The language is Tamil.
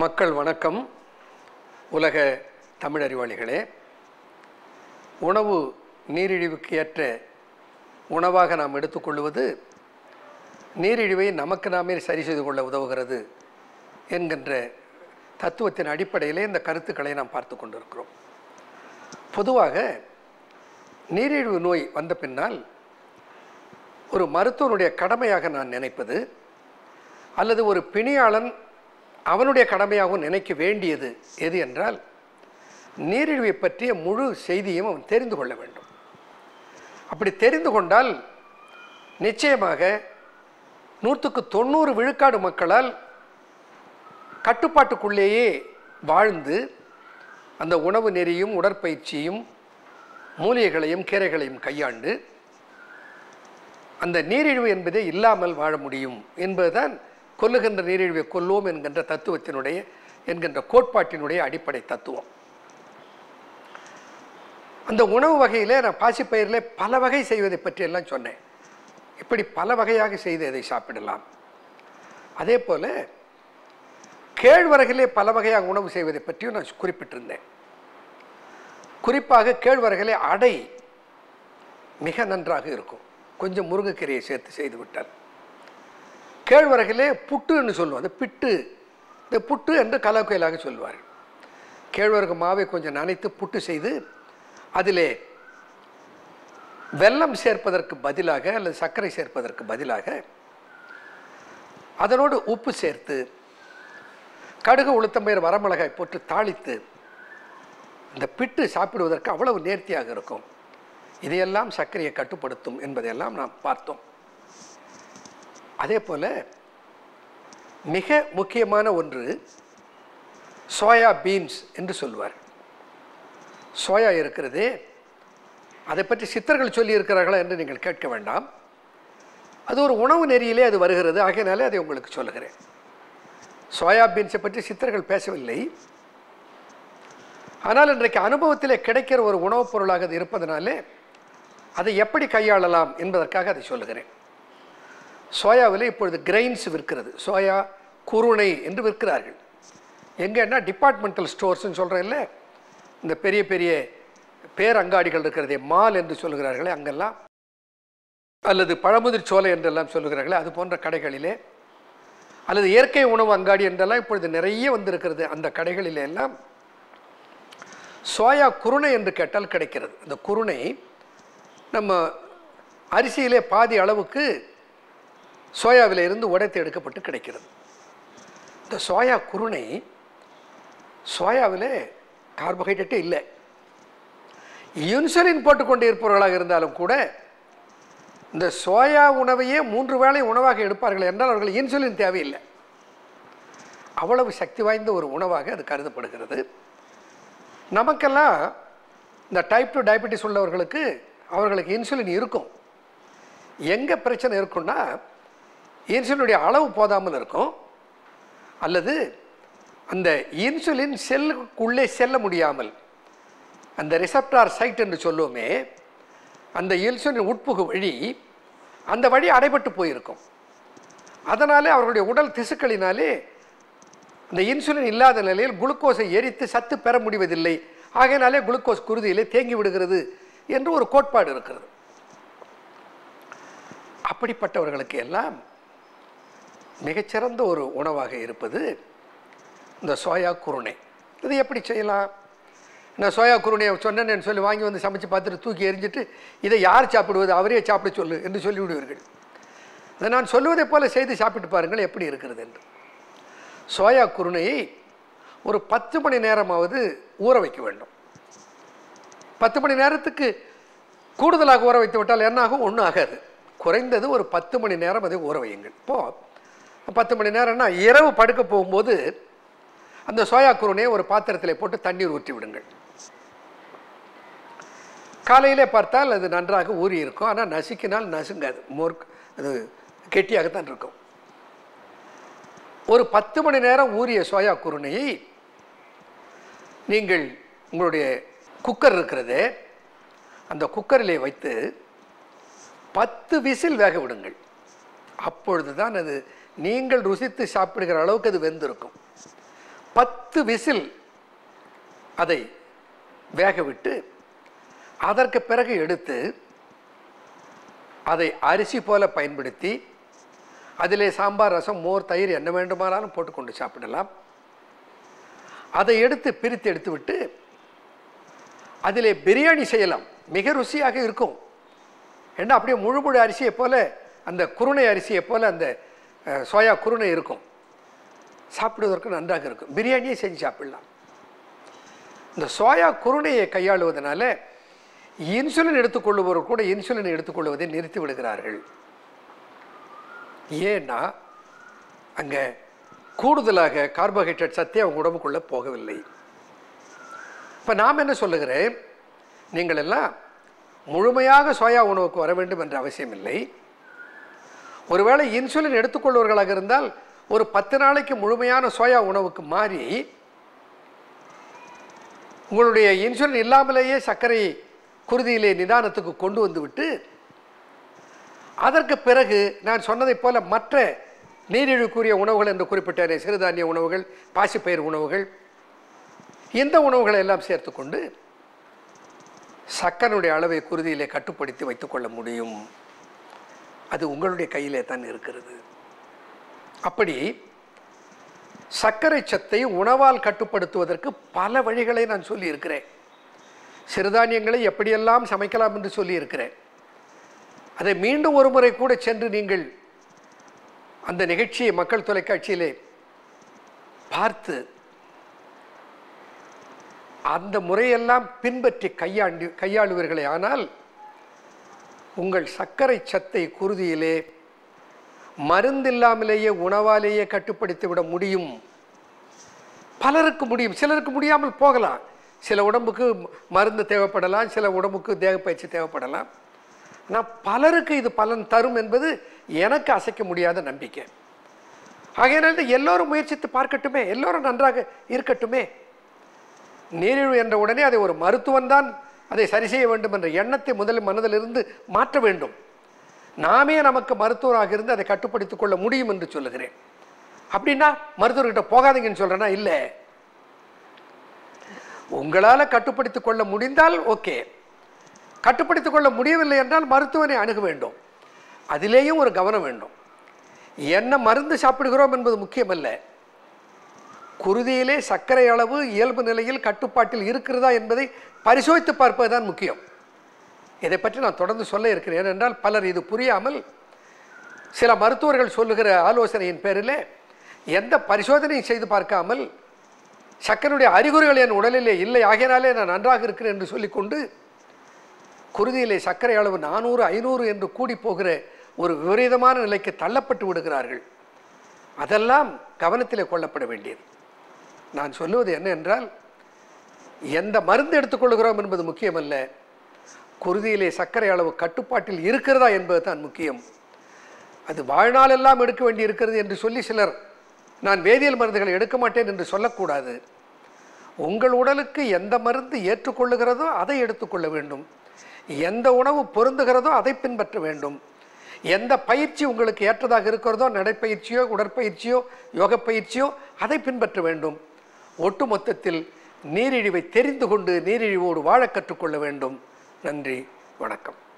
மக்கள் வணக்கம் உலக தமிழறிவாளிகளே உணவு நீரிழிவுக்கு ஏற்ற உணவாக நாம் எடுத்துக்கொள்வது நீரிழிவை நமக்கு நாமே சரி செய்து கொள்ள உதவுகிறது என்கின்ற தத்துவத்தின் அடிப்படையிலே இந்த கருத்துக்களை நாம் பார்த்து கொண்டிருக்கிறோம் பொதுவாக நீரிழிவு நோய் வந்த பின்னால் ஒரு மருத்துவனுடைய கடமையாக நான் நினைப்பது அல்லது ஒரு பிணியாளன் அவனுடைய கடமையாகவும் நினைக்க வேண்டியது எது என்றால் நீரிழிவை பற்றிய முழு செய்தியும் அவன் தெரிந்து கொள்ள வேண்டும் அப்படி தெரிந்து கொண்டால் நிச்சயமாக நூற்றுக்கு தொண்ணூறு விழுக்காடு மக்களால் கட்டுப்பாட்டுக்குள்ளேயே வாழ்ந்து அந்த உணவு நெறியும் உடற்பயிற்சியும் மூலிகைகளையும் கீரைகளையும் கையாண்டு அந்த நீரிழிவு என்பதே இல்லாமல் வாழ முடியும் என்பதுதான் கொல்லுகின்ற நீரிழிவை கொல்லுவோம் என்கின்ற தத்துவத்தினுடைய என்கின்ற கோட்பாட்டினுடைய அடிப்படை தத்துவம் அந்த உணவு வகையிலே நான் பாசிப்பயிரில் பல வகை செய்வதை பற்றி எல்லாம் சொன்னேன் இப்படி பல வகையாக செய்து அதை சாப்பிடலாம் அதே போல் கேழ்வரகிலே பல வகையாக உணவு செய்வதை பற்றியும் நான் குறிப்பிட்டிருந்தேன் குறிப்பாக கேழ்வரகிலே அடை மிக நன்றாக இருக்கும் கொஞ்சம் முருங்கைக்கீரையை சேர்த்து செய்து விட்டால் கேழ்வரகிலே புட்டுன்னு சொல்லுவோம் அந்த பிட்டு இந்த புட்டு என்று கலக்கையிலாக சொல்வார்கள் கேழ்வரகு மாவை கொஞ்சம் நனைத்து புட்டு செய்து அதிலே வெல்லம் சேர்ப்பதற்கு பதிலாக அல்லது சர்க்கரை சேர்ப்பதற்கு பதிலாக அதனோடு உப்பு சேர்த்து கடுகு உளுத்தம்பயிர் வரமிளகாய் போட்டு தாளித்து இந்த பிட்டு சாப்பிடுவதற்கு அவ்வளவு நேர்த்தியாக இருக்கும் இதையெல்லாம் சர்க்கரையை கட்டுப்படுத்தும் என்பதையெல்லாம் நாம் பார்த்தோம் அதே போல் மிக முக்கியமான ஒன்று சோயா பீன்ஸ் என்று சொல்லுவார் சோயா இருக்கிறதே அதை பற்றி சித்தர்கள் சொல்லி இருக்கிறார்களா என்று நீங்கள் கேட்க வேண்டாம் அது ஒரு உணவு நெறியிலே அது வருகிறது ஆகையினாலே அதை உங்களுக்கு சொல்லுகிறேன் சோயா பீன்ஸை பற்றி சித்தர்கள் பேசவில்லை ஆனால் இன்றைக்கு அனுபவத்திலே கிடைக்கிற ஒரு உணவுப் பொருளாக அது இருப்பதனாலே அதை எப்படி கையாளலாம் என்பதற்காக அதை சொல்லுகிறேன் சோயாவில் இப்பொழுது கிரெயின்ஸ் விற்கிறது சோயா குருணை என்று விற்கிறார்கள் எங்கன்னா டிபார்ட்மெண்டல் ஸ்டோர்ஸ்னு சொல்கிறேன் இல்லை இந்த பெரிய பெரிய பேரங்காடிகள் இருக்கிறதே மால் என்று சொல்லுகிறார்களே அங்கெல்லாம் அல்லது பழமுதிர் சோலை என்றெல்லாம் சொல்லுகிறார்களே அது போன்ற கடைகளிலே அல்லது இயற்கை உணவு அங்காடி என்றெல்லாம் இப்பொழுது நிறைய வந்திருக்கிறது அந்த கடைகளிலே எல்லாம் சோயா குருணை என்று கேட்டால் கிடைக்கிறது அந்த குருணை நம்ம அரிசியிலே பாதி அளவுக்கு சோயாவில் இருந்து உடைத்து எடுக்கப்பட்டு கிடைக்கிறது இந்த சோயா குருணை சோயாவில் கார்போஹைட்ரேட்டே இல்லை இன்சுலின் போட்டுக்கொண்டு இருப்பவர்களாக இருந்தாலும் கூட இந்த சோயா உணவையே மூன்று வேளை உணவாக எடுப்பார்கள் என்றால் அவர்கள் இன்சுலின் தேவையில்லை அவ்வளவு சக்தி வாய்ந்த ஒரு உணவாக அது கருதப்படுகிறது நமக்கெல்லாம் இந்த டைப் டூ டயபெட்டிஸ் உள்ளவர்களுக்கு அவர்களுக்கு இன்சுலின் இருக்கும் எங்கே பிரச்சனை இருக்குன்னா இன்சுலினுடைய அளவு போதாமல் இருக்கும் அல்லது அந்த இன்சுலின் செல்லுக்குள்ளே செல்ல முடியாமல் அந்த ரிசப்டார் சைட் என்று சொல்லுவோமே அந்த இன்சுலின் உட்புகு வழி அந்த வழி அடைபட்டு போயிருக்கும் அதனாலே அவர்களுடைய உடல் திசுக்களினாலே இந்த இன்சுலின் இல்லாத நிலையில் குளுக்கோஸை எரித்து சத்து பெற முடிவதில்லை ஆகையினாலே குளுக்கோஸ் குருதியிலே தேங்கி விடுகிறது என்று ஒரு கோட்பாடு இருக்கிறது அப்படிப்பட்டவர்களுக்கு எல்லாம் மிகச்சிறந்த ஒரு உணவாக இருப்பது இந்த சோயா குருணை இது எப்படி செய்யலாம் நான் சோயா குருணையை சொன்னேன்னு சொல்லி வாங்கி வந்து சமைச்சு பார்த்துட்டு தூக்கி எரிஞ்சிட்டு இதை யார் சாப்பிடுவது அவரே சாப்பிட சொல்லு என்று சொல்லிவிடுவீர்கள் இதை நான் சொல்லுவதை போல செய்து சாப்பிட்டு பாருங்கள் எப்படி இருக்கிறது என்று சோயா குருணையை ஒரு பத்து மணி நேரமாவது ஊற வைக்க வேண்டும் பத்து மணி நேரத்துக்கு கூடுதலாக ஊற வைத்து விட்டால் என்னாகும் ஒன்றும் ஆகாது குறைந்தது ஒரு பத்து மணி நேரம் அதை ஊற வையுங்கள் இப்போது பத்து மணி நேரம்னா இரவு படுக்க போகும்போது அந்த சோயா குருணையை ஒரு பாத்திரத்தில் போட்டு தண்ணீர் ஊற்றி விடுங்கள் காலையிலே பார்த்தால் அது நன்றாக ஊறி இருக்கும் ஆனால் நசுக்கினால் நசுங்காது மோர் அது கெட்டியாகத்தான் இருக்கும் ஒரு பத்து மணி நேரம் ஊறிய சோயா குருணையை நீங்கள் உங்களுடைய குக்கர் இருக்கிறதே அந்த குக்கரிலே வைத்து பத்து விசில் வேக விடுங்கள் அப்பொழுது தான் அது நீங்கள் ருசித்து சாப்பிடுகிற அளவுக்கு அது வெந்திருக்கும் பத்து விசில் அதை வேக விட்டு அதற்கு பிறகு எடுத்து அதை அரிசி போல பயன்படுத்தி அதிலே சாம்பார் ரசம் மோர் தயிர் என்ன வேண்டுமானாலும் போட்டுக்கொண்டு சாப்பிடலாம் அதை எடுத்து பிரித்து எடுத்து விட்டு அதிலே பிரியாணி செய்யலாம் மிக ருசியாக இருக்கும் ஏன்னா அப்படியே முழு முழு அரிசியை போல அந்த குருணை அரிசியை போல அந்த அஹ், சோயா குருணை இருக்கும் சாப்பிடுவதற்கு நன்றாக இருக்கும் பிரியாணியே செஞ்சு சாப்பிடலாம் இந்த சோயா குருணையை கையாளுவதனால இன்சுலின் எடுத்துக்கொள்ளுபவர் கூட இன்சுலின் எடுத்துக்கொள்வதை நிறுத்தி விடுகிறார்கள் ஏன்னா அங்கே கூடுதலாக கார்போஹைட்ரேட் சத்தே அவங்க உடம்புக்குள்ளே போகவில்லை இப்போ நாம் என்ன சொல்லுகிறேன் நீங்கள் எல்லாம் முழுமையாக சோயா உணவுக்கு வர வேண்டும் என்ற அவசியம் இல்லை ஒருவேளை இன்சுலின் எடுத்துக்கொள்வர்களாக இருந்தால் ஒரு பத்து நாளைக்கு முழுமையான சோயா உணவுக்கு மாறி உங்களுடைய இன்சுலின் இல்லாமலேயே சர்க்கரை குருதியிலே நிதானத்துக்கு கொண்டு வந்து விட்டு அதற்கு பிறகு நான் சொன்னதைப் போல மற்ற நீரிழிவுக்குரிய உணவுகள் என்று குறிப்பிட்டேனே சிறுதானிய உணவுகள் பாசிப்பயிர் உணவுகள் இந்த உணவுகளை எல்லாம் சேர்த்துக்கொண்டு சக்கரனுடைய அளவை குருதியிலே கட்டுப்படுத்தி வைத்துக்கொள்ள முடியும் அது உங்களுடைய கையிலே தான் இருக்கிறது அப்படி சர்க்கரை சத்தை உணவால் கட்டுப்படுத்துவதற்கு பல வழிகளை நான் சொல்லியிருக்கிறேன் சிறுதானியங்களை எப்படியெல்லாம் சமைக்கலாம் என்று சொல்லியிருக்கிறேன் அதை மீண்டும் ஒரு முறை கூட சென்று நீங்கள் அந்த நிகழ்ச்சியை மக்கள் தொலைக்காட்சியிலே பார்த்து அந்த முறையெல்லாம் பின்பற்றி கையாண்டு கையாளுவீர்களே ஆனால் உங்கள் சர்க்கரை சத்தை குருதியிலே மருந்தில்லாமலேயே உணவாலேயே கட்டுப்படுத்தி விட முடியும் பலருக்கு முடியும் சிலருக்கு முடியாமல் போகலாம் சில உடம்புக்கு மருந்து தேவைப்படலாம் சில உடம்புக்கு தேகப்பயிற்சி தேவைப்படலாம் ஆனால் பலருக்கு இது பலன் தரும் என்பது எனக்கு அசைக்க முடியாத நம்பிக்கை ஆகையினால எல்லோரும் முயற்சித்து பார்க்கட்டுமே எல்லோரும் நன்றாக இருக்கட்டுமே நீரிழிவு என்ற உடனே அதை ஒரு மருத்துவன் தான் அதை சரி செய்ய வேண்டும் என்ற எண்ணத்தை முதலில் மனதிலிருந்து மாற்ற வேண்டும் நாமே நமக்கு மருத்துவராக இருந்து அதை கட்டுப்படுத்திக் கொள்ள முடியும் என்று சொல்லுகிறேன் அப்படின்னா மருத்துவர்கிட்ட போகாதீங்கன்னு சொல்றேன்னா இல்லை உங்களால் கட்டுப்படுத்திக் கொள்ள முடிந்தால் ஓகே கட்டுப்படுத்திக் கொள்ள முடியவில்லை என்றால் மருத்துவனை அணுக வேண்டும் அதிலேயும் ஒரு கவனம் வேண்டும் என்ன மருந்து சாப்பிடுகிறோம் என்பது முக்கியமல்ல குருதியிலே சர்க்கரை அளவு இயல்பு நிலையில் கட்டுப்பாட்டில் இருக்கிறதா என்பதை பரிசோதித்து பார்ப்பதுதான் முக்கியம் இதை பற்றி நான் தொடர்ந்து சொல்ல இருக்கிறேன் ஏனென்றால் பலர் இது புரியாமல் சில மருத்துவர்கள் சொல்லுகிற ஆலோசனையின் பேரில் எந்த பரிசோதனையும் செய்து பார்க்காமல் சக்கரனுடைய அறிகுறிகள் என் உடலிலே இல்லை ஆகையினாலே நான் நன்றாக இருக்கிறேன் என்று சொல்லிக்கொண்டு குருதியிலே சர்க்கரை அளவு நானூறு ஐநூறு என்று கூடி போகிற ஒரு விபரீதமான நிலைக்கு தள்ளப்பட்டு விடுகிறார்கள் அதெல்லாம் கவனத்திலே கொள்ளப்பட வேண்டியது நான் சொல்லுவது என்ன என்றால் எந்த மருந்து எடுத்துக்கொள்கிறோம் என்பது முக்கியமல்ல குருதியிலே சர்க்கரை அளவு கட்டுப்பாட்டில் இருக்கிறதா என்பது தான் முக்கியம் அது வாழ்நாளெல்லாம் எடுக்க வேண்டி இருக்கிறது என்று சொல்லி சிலர் நான் வேதியியல் மருந்துகளை எடுக்க மாட்டேன் என்று சொல்லக்கூடாது உங்கள் உடலுக்கு எந்த மருந்து ஏற்றுக்கொள்ளுகிறதோ அதை எடுத்துக்கொள்ள வேண்டும் எந்த உணவு பொருந்துகிறதோ அதை பின்பற்ற வேண்டும் எந்த பயிற்சி உங்களுக்கு ஏற்றதாக இருக்கிறதோ நடைப்பயிற்சியோ உடற்பயிற்சியோ யோக பயிற்சியோ அதை பின்பற்ற வேண்டும் ஒட்டு மொத்தத்தில் நீரிழிவை தெரிந்து கொண்டு நீரிழிவோடு வாழ கற்றுக்கொள்ள வேண்டும் நன்றி வணக்கம்